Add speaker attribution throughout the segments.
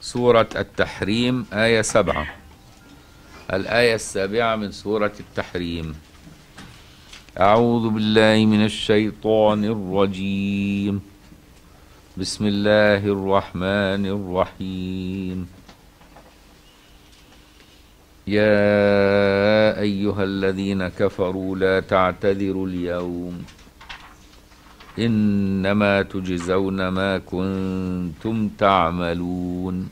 Speaker 1: سورة التحريم آية سبعة الآية السابعة من سورة التحريم أعوذ بالله من الشيطان الرجيم بسم الله الرحمن الرحيم يا أيها الذين كفروا لا تعتذروا اليوم إنما تجزون ما كنتم تعملون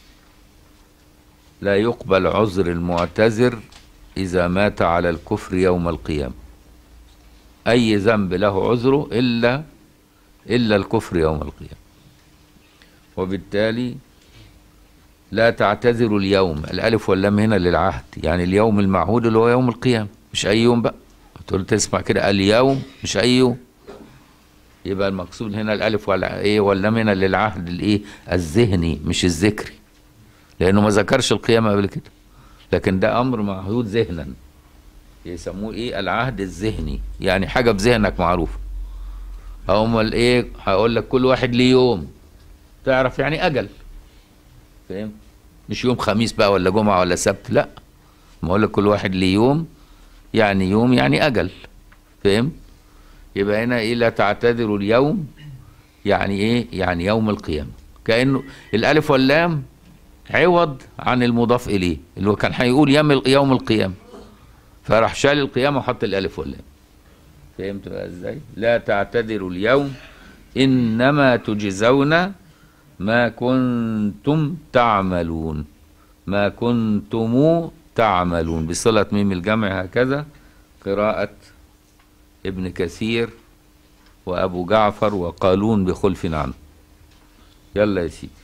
Speaker 1: لا يقبل عذر المعتذر إذا مات على الكفر يوم القيامة أي ذنب له عذره إلا إلا الكفر يوم القيامة وبالتالي لا تعتذروا اليوم الألف واللام هنا للعهد يعني اليوم المعهود اللي هو يوم القيامة مش أي يوم بقى تقول تسمع كده اليوم مش أي يوم يبقى المقصود هنا الألف ولا إيه واللام هنا للعهد الإيه الذهني مش الذكري لأنه ما ذكرش القيامة قبل كده لكن ده أمر معهود ذهنا يسموه إيه العهد الذهني يعني حاجة بذهنك معروفة أمال إيه هقول لك كل واحد ليه يوم تعرف يعني أجل فاهم مش يوم خميس بقى ولا جمعة ولا سبت لا ما اقول لك كل واحد ليه يوم يعني يوم يعني اجل فاهم يبقى هنا ايه لا تعتذروا اليوم يعني ايه يعني يوم القيامة كأنه الالف واللام عوض عن المضاف اليه اللي هو كان هيقول يوم يوم القيامة فراح شال القيامة وحط الالف واللام فهمت بقى ازاي لا تعتذروا اليوم انما تجزون ما كنتم تعملون ما كنتم تعملون بصلة ميم الجمع هكذا قراءة ابن كثير وأبو جعفر وقالون بخلف عنه يلا يا سيدي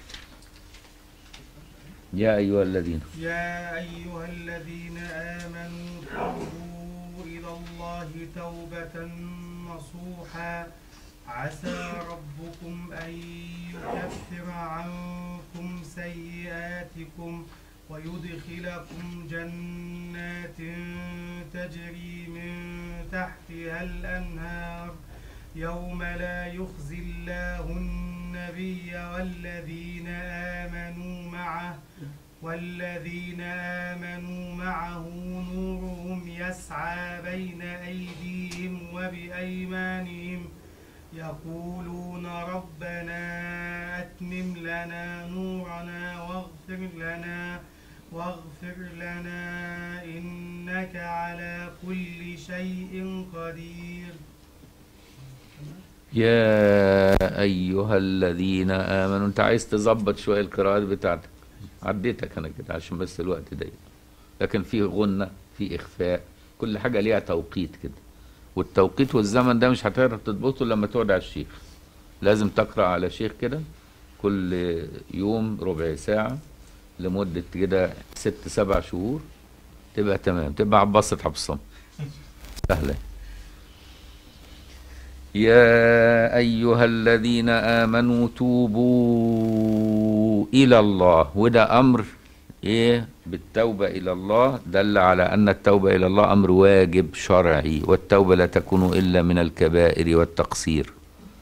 Speaker 1: يا أيها الذين
Speaker 2: يا أيها الذين آمنوا توبوا إلى الله توبة نصوحا عسى ربكم أن يكفر عنكم سيئاتكم ويدخلكم جنات تجري من تحتها الأنهار يوم لا يخزي الله النبي والذين آمنوا معه والذين آمنوا معه نورهم يسعى بين أيديهم وبأيمانهم يقولون ربنا أتمم لنا نورنا واغفر لنا واغفر لنا إنك على كل شيء قدير
Speaker 1: يا أيها الذين آمنوا أنت عايز تظبط شوية القراءات بتاعتك عديتك أنا كده عشان بس الوقت ضيق لكن في غنة في إخفاء كل حاجة ليها توقيت كده والتوقيت والزمن ده مش هتعرف تضبطه لما تقعد على الشيخ لازم تقرأ على شيخ كده كل يوم ربع ساعة لمدة كده ست سبع شهور تبقى تمام تبقى عباسة حفظ الصمت سهلة يا أيها الذين آمنوا توبوا إلى الله وده أمر إيه بالتوبة إلى الله دل على أن التوبة إلى الله أمر واجب شرعي والتوبة لا تكون إلا من الكبائر والتقصير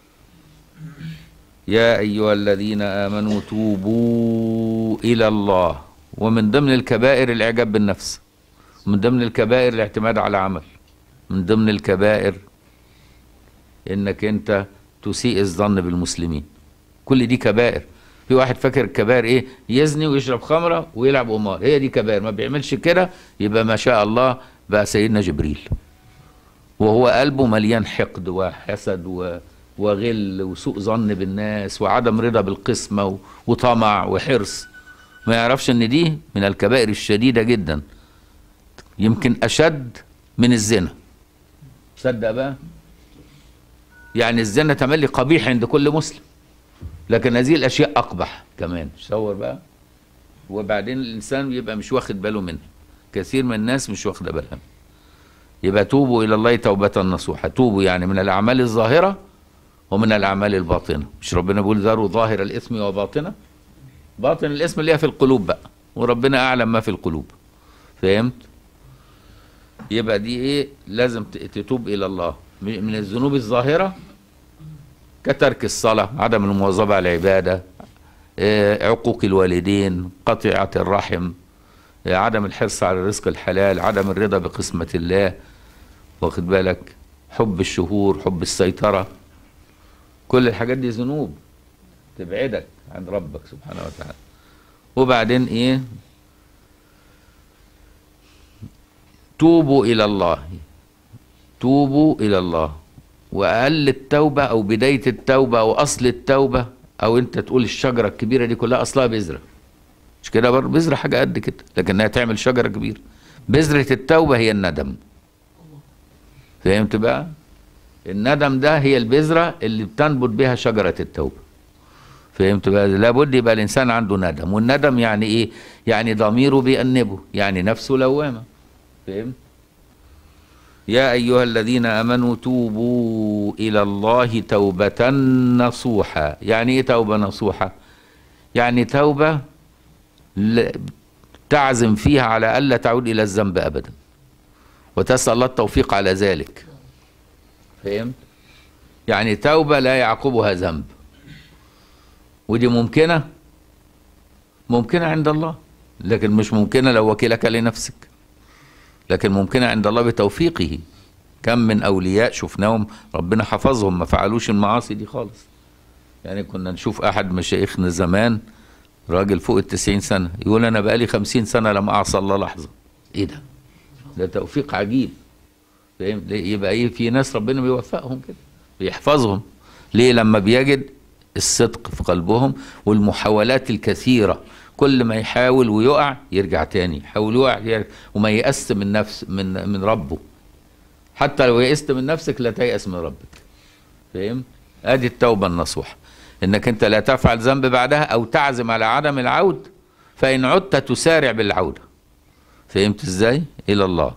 Speaker 1: يا أيها الذين آمنوا توبوا إلى الله ومن ضمن الكبائر الإعجاب بالنفس من ضمن الكبائر الاعتماد على عمل من ضمن الكبائر انك انت تسيء الظن بالمسلمين كل دي كبائر في واحد فاكر الكبائر ايه يزني ويشرب خمره ويلعب قمار هي دي كبائر ما بيعملش كده يبقى ما شاء الله بقى سيدنا جبريل وهو قلبه مليان حقد وحسد و... وغل وسوء ظن بالناس وعدم رضا بالقسمه و... وطمع وحرص ما يعرفش ان دي من الكبائر الشديده جدا يمكن اشد من الزنا تصدق بقى يعني الزنا تملي قبيح عند كل مسلم لكن هذه الاشياء اقبح كمان تصور بقى وبعدين الانسان يبقى مش واخد باله منها كثير من الناس مش واخده بالها يبقى توبوا الى الله توبه نصوحه توبوا يعني من الاعمال الظاهره ومن الاعمال الباطنه مش ربنا بيقول ذروا ظاهر الاثم وباطنه باطن الاثم اللي هي في القلوب بقى وربنا اعلم ما في القلوب فهمت يبقى دي ايه لازم تتوب الى الله من الذنوب الظاهرة كترك الصلاة عدم المواظبة على العبادة آه، عقوق الوالدين قطيعة الرحم آه، عدم الحرص على الرزق الحلال عدم الرضا بقسمة الله واخد بالك حب الشهور حب السيطرة كل الحاجات دي ذنوب تبعدك عن ربك سبحانه وتعالى وبعدين ايه توبوا الى الله توبوا الى الله واقل التوبه او بدايه التوبه او اصل التوبه او انت تقول الشجره الكبيره دي كلها اصلها بذره مش كده برضه بذره حاجه قد كده لكنها تعمل شجره كبيره بذره التوبه هي الندم فهمت بقى الندم ده هي البذره اللي بتنبت بها شجره التوبه فهمت بقى لابد يبقى الانسان عنده ندم والندم يعني ايه يعني ضميره بيأنبه يعني نفسه لوامه فهمت يا ايها الذين امنوا توبوا الى الله توبه نصوحا يعني ايه توبه نصوحه يعني توبه ل- تعزم فيها على الا تعود الى الذنب ابدا وتسال الله التوفيق على ذلك فهمت يعني توبه لا يعقبها ذنب ودي ممكنه ممكنه عند الله لكن مش ممكنه لو وكلك لنفسك لكن ممكنه عند الله بتوفيقه كم من اولياء شفناهم ربنا حفظهم ما فعلوش المعاصي دي خالص يعني كنا نشوف احد مشايخنا زمان راجل فوق التسعين سنة يقول أنا بقالي خمسين سنة لم أعصى الله لحظة إيه ده ده توفيق عجيب فاهم ليه؟ يبقى إيه في ناس ربنا بيوفقهم كده بيحفظهم ليه لما بيجد الصدق في قلبهم والمحاولات الكثيرة كل ما يحاول ويقع يرجع تاني يحاول يقع يرجع وما ييأس من نفس من من ربه حتى لو يئست من نفسك لا تيأس من ربك فاهم ادي التوبة النصوحة انك انت لا تفعل ذنب بعدها او تعزم على عدم العود فان عدت تسارع بالعودة فهمت ازاي الى الله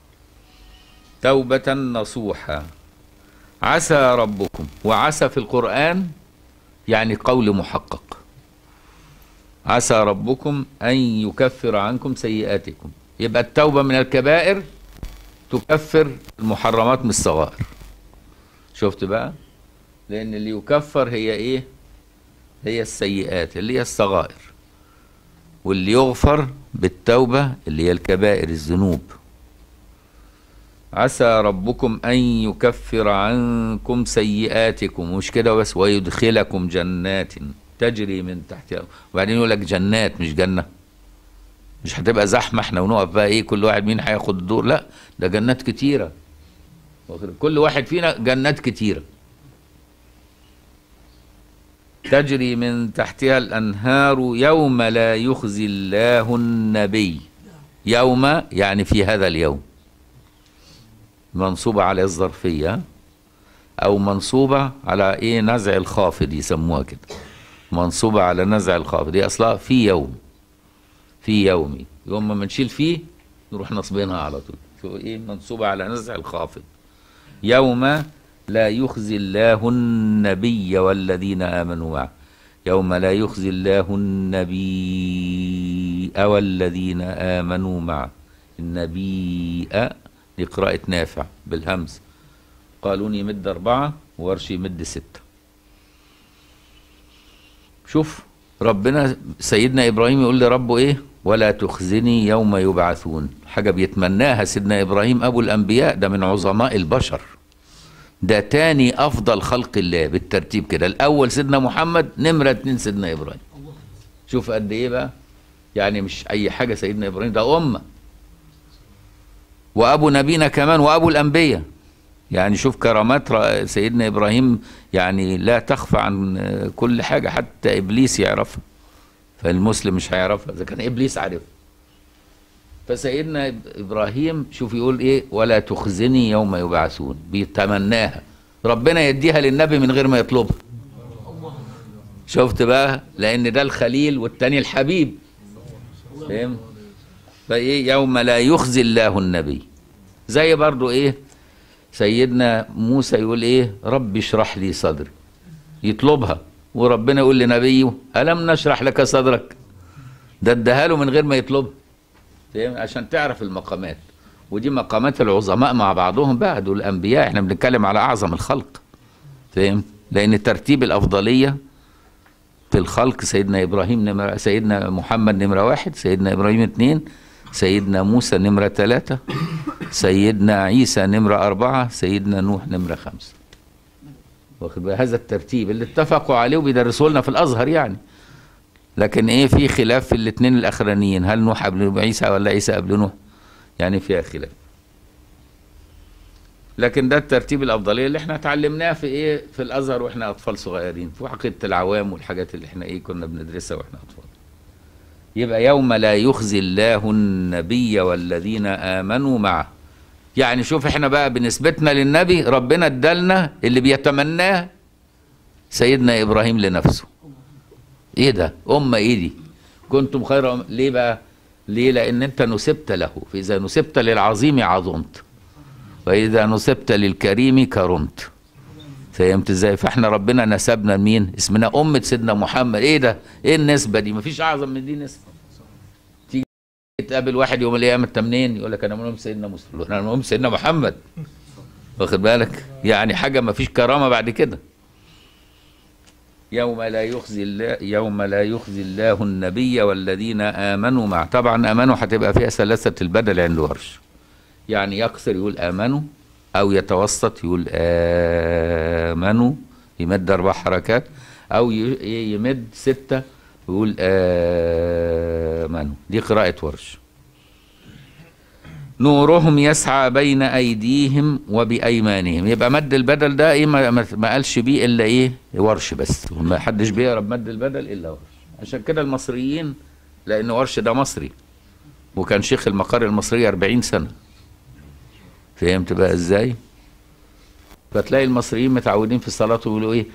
Speaker 1: توبة نصوحا عسى ربكم وعسى في القرآن يعني قول محقق عسى ربكم أن يكفر عنكم سيئاتكم يبقى التوبة من الكبائر تكفر المحرمات من الصغائر شفت بقى لأن اللي يكفر هي إيه هي السيئات اللي هي الصغائر واللي يغفر بالتوبة اللي هي الكبائر الذنوب عسى ربكم أن يكفر عنكم سيئاتكم مش كده بس ويدخلكم جنات تجري من تحتها وبعدين يقول لك جنات مش جنة مش هتبقى زحمة احنا ونقف بقى ايه كل واحد مين هياخد الدور لا ده جنات كتيرة كل واحد فينا جنات كتيرة تجري من تحتها الأنهار يوم لا يخزي الله النبي يوم يعني في هذا اليوم منصوبة على الظرفية أو منصوبة على إيه نزع الخافض يسموها كده منصوبة على نزع الخافض دي أصلها في يوم في يومي يوم ما بنشيل فيه نروح نصبينها على طول شو إيه منصوبة على نزع الخافض يوم لا يخزي الله النبي والذين آمنوا معه يوم لا يخزي الله النبي والذين آمنوا معه النبي لقراءة نافع بالهمز قالون يمد أربعة وورش يمد ستة شوف ربنا سيدنا إبراهيم يقول لربه إيه ولا تخزني يوم يبعثون حاجة بيتمناها سيدنا إبراهيم أبو الأنبياء ده من عظماء البشر ده تاني أفضل خلق الله بالترتيب كده الأول سيدنا محمد نمرة اتنين سيدنا إبراهيم شوف قد إيه بقى يعني مش أي حاجة سيدنا إبراهيم ده أمة وابو نبينا كمان وابو الانبياء يعني شوف كرامات سيدنا ابراهيم يعني لا تخفى عن كل حاجه حتى ابليس يعرفها فالمسلم مش هيعرفها اذا كان ابليس عارف فسيدنا ابراهيم شوف يقول ايه ولا تخزني يوم يبعثون بيتمناها ربنا يديها للنبي من غير ما يطلبها شفت بقى لان ده الخليل والتاني الحبيب فهمت فايه يوم لا يخزي الله النبي زي برضو ايه سيدنا موسى يقول ايه رب اشرح لي صدري يطلبها وربنا يقول لنبيه الم نشرح لك صدرك ده اداها له من غير ما يطلبها فاهم عشان تعرف المقامات ودي مقامات العظماء مع بعضهم بقى دول الانبياء احنا بنتكلم على اعظم الخلق فاهم لان ترتيب الافضليه في الخلق سيدنا ابراهيم نمرة سيدنا محمد نمره واحد سيدنا ابراهيم اثنين سيدنا موسى نمره ثلاثه سيدنا عيسى نمره اربعه سيدنا نوح نمره خمسه واخد بالك؟ هذا الترتيب اللي اتفقوا عليه وبيدرسوا لنا في الازهر يعني لكن ايه في خلاف في الاثنين الاخرانيين هل نوح قبل عيسى ولا عيسى قبل نوح يعني فيها خلاف لكن ده الترتيب الافضليه اللي احنا اتعلمناه في ايه في الازهر واحنا اطفال صغيرين في عقيده العوام والحاجات اللي احنا ايه كنا بندرسها واحنا اطفال يبقى يوم لا يخزي الله النبي والذين امنوا معه يعني شوف احنا بقى بنسبتنا للنبي ربنا ادالنا اللي بيتمناه سيدنا ابراهيم لنفسه ايه ده امه ايه دي كنتم خير أم... ليه بقى ليه لان انت نسبت له فاذا نسبت للعظيم عظمت واذا نسبت للكريم كرمت فهمت ازاي فاحنا ربنا نسبنا لمين اسمنا امه سيدنا محمد ايه ده ايه النسبه دي مفيش اعظم من دي نسبه تيجي تقابل واحد يوم القيامه انت منين يقول لك انا من ام سيدنا مسلم يقول انا من ام سيدنا محمد واخد بالك يعني حاجه مفيش كرامه بعد كده يوم لا يخزي الله يوم لا يخزي الله النبي والذين امنوا معه طبعا امنوا هتبقى فيها ثلاثه البدل عند ورش يعني يقصر يقول امنوا او يتوسط يقول امنوا يمد اربع حركات او ي- يمد سته ويقول امنوا دي قراءه ورش نورهم يسعى بين ايديهم وبايمانهم يبقى مد البدل ده ايه ما, ما ما قالش بيه الا ايه ورش بس ما حدش بيقرا بمد البدل الا ورش عشان كده المصريين لان ورش ده مصري وكان شيخ المقار المصري 40 سنه فهمت بقى ازاي فتلاقي المصريين متعودين في الصلاه يقولوا ايه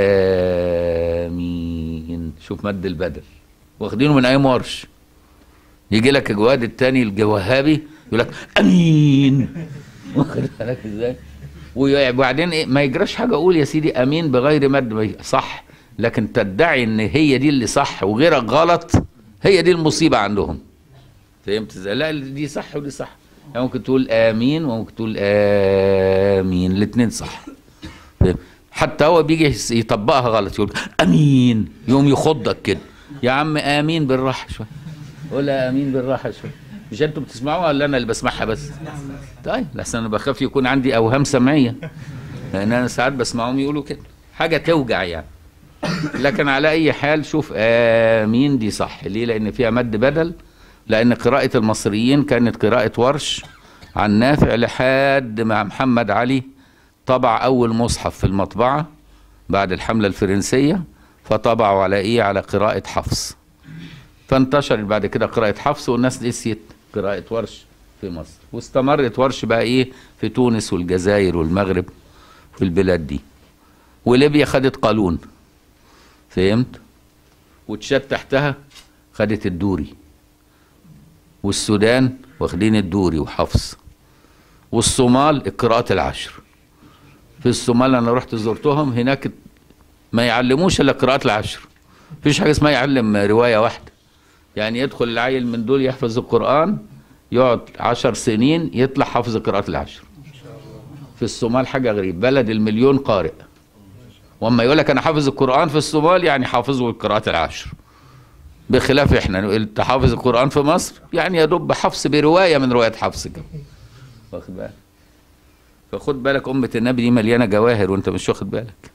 Speaker 1: امين شوف مد البدل واخدينه من ايام ورش يجي لك الجواد التاني الجوهابي يقول لك امين واخد بالك ازاي وبعدين ايه ما يجراش حاجه اقول يا سيدي امين بغير مد ما ي- صح لكن تدعي ان هي دي اللي صح وغيرك غلط هي دي المصيبه عندهم فهمت ازاي لا دي صح ودي صح يعني ممكن تقول امين وممكن تقول امين الاثنين صح فاهم؟ حتى هو بيجي يس- يطبقها غلط يقول امين يقوم يخضك كده يا عم امين بالراحه شويه قول امين بالراحه شويه مش انتوا بتسمعوها ولا انا اللي بسمعها بس طيب لحسن انا بخاف يكون عندي اوهام سمعيه لان انا ساعات بسمعهم يقولوا كده حاجه توجع يعني لكن على اي حال شوف امين دي صح ليه لان فيها مد بدل لان قراءه المصريين كانت قراءه ورش عن نافع لحد مع محمد علي طبع اول مصحف في المطبعه بعد الحمله الفرنسيه فطبعوا على ايه على قراءه حفص فانتشرت بعد كده قراءة حفص والناس نسيت قراءة ورش في مصر واستمرت ورش بقى ايه في تونس والجزائر والمغرب في البلاد دي وليبيا خدت قالون فهمت وتشاد تحتها خدت الدوري والسودان واخدين الدوري وحفص والصومال القراءات العشر في الصومال انا رحت زرتهم هناك ما يعلموش الا قراءات العشر مفيش حاجه اسمها يعلم روايه واحده يعني يدخل العيل من دول يحفظ القرآن يقعد عشر سنين يطلع حافظ قراءة العشر في الصومال حاجة غريب بلد المليون قارئ واما يقول لك انا حافظ القرآن في الصومال يعني حافظه القراءات العشر بخلاف احنا نقول انت حافظ القرآن في مصر يعني يا دوب حفظ برواية من روايات حفص كده واخد بالك فخد بالك أمة النبي دي مليانة جواهر وانت مش واخد بالك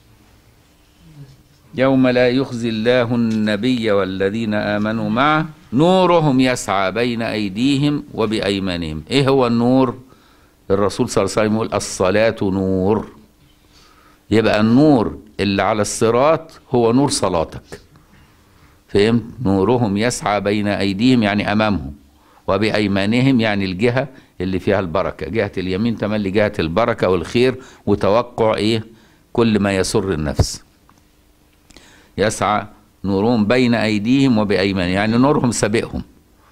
Speaker 1: يوم لا يخزي الله النبي والذين آمنوا معه نورهم يسعى بين أيديهم وبأيمانهم إيه هو النور الرسول صلى الله عليه وسلم يقول الصلاة نور يبقى النور اللي على الصراط هو نور صلاتك فهمت نورهم يسعى بين أيديهم يعني أمامهم وبأيمانهم يعني الجهة اللي فيها البركة جهة اليمين تملي جهة البركة والخير وتوقع إيه كل ما يسر النفس يسعى نورهم بين أيديهم وبأيمانهم يعني نورهم سابقهم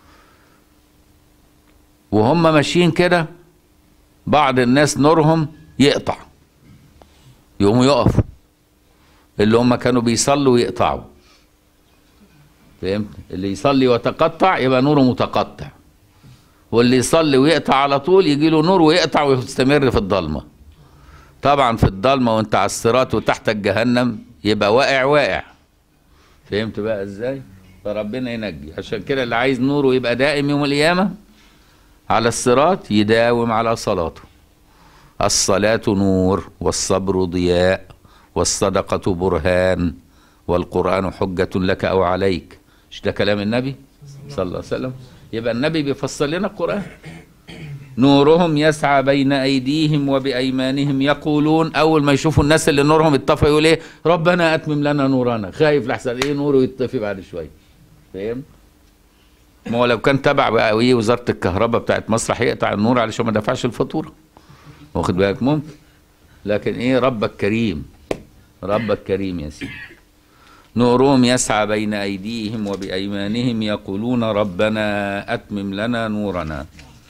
Speaker 1: وهم ماشيين كده بعض الناس نورهم يقطع يقوموا يقفوا اللي هم كانوا بيصلوا ويقطعوا فهمت اللي يصلي ويتقطع يبقى نوره متقطع واللي يصلي ويقطع على طول يجي له نور ويقطع ويستمر في الضلمه طبعا في الضلمه وانت على الصراط وتحتك جهنم يبقى واقع واقع فهمت بقى ازاي فربنا ينجي عشان كده اللي عايز نوره يبقى دائم يوم القيامة على الصراط يداوم على صلاته الصلاة نور والصبر ضياء والصدقة برهان والقرآن حجة لك أو عليك مش ده كلام النبي صلى الله عليه وسلم يبقى النبي بيفسر لنا القرآن نورهم يسعى بين أيديهم وبأيمانهم يقولون أول ما يشوفوا الناس اللي نورهم اتطفى يقول إيه ربنا أتمم لنا نورنا خايف لحسن إيه نوره يطفي بعد شوية فاهم ما هو لو كان تبع بقى ايه وزاره الكهرباء بتاعت مصر هيقطع النور علشان ما دفعش الفاتوره واخد بالك ممكن لكن ايه ربك كريم ربك كريم يا سيدي نورهم يسعى بين ايديهم وبايمانهم يقولون ربنا اتمم لنا نورنا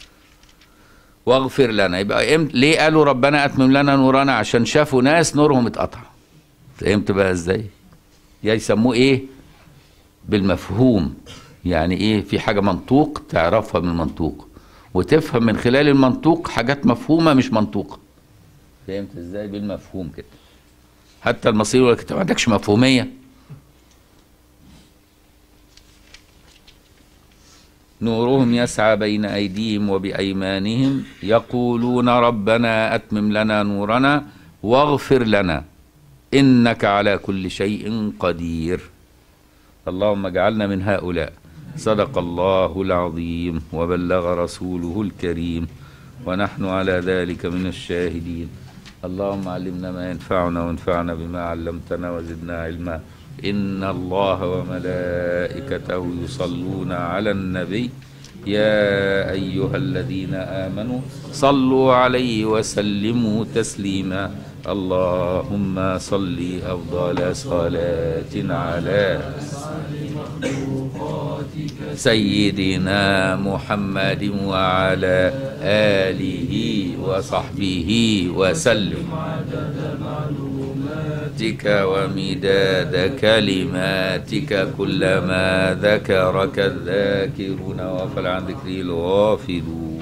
Speaker 1: واغفر لنا يبقى إم... ليه قالوا ربنا اتمم لنا نورنا عشان شافوا ناس نورهم اتقطع فهمت بقى ازاي يا يسموه ايه بالمفهوم يعني ايه في حاجه منطوق تعرفها من المنطوق وتفهم من خلال المنطوق حاجات مفهومه مش منطوقه فهمت ازاي بالمفهوم كده حتى المصير يقول لك انت ما عندكش مفهوميه نورهم يسعى بين ايديهم وبايمانهم يقولون ربنا اتمم لنا نورنا واغفر لنا انك على كل شيء قدير اللهم اجعلنا من هؤلاء صدق الله العظيم وبلغ رسوله الكريم ونحن على ذلك من الشاهدين اللهم علمنا ما ينفعنا وانفعنا بما علمتنا وزدنا علما إن الله وملائكته يصلون على النبي يا أيها الذين آمنوا صلوا عليه وسلموا تسليما اللهم صل أفضل صلاة على سيدنا محمد وعلى آله وصحبه وسلم معلوماتك ومداد كلماتك كلما ذكرك الذاكرون وفل عن ذكري الغافلون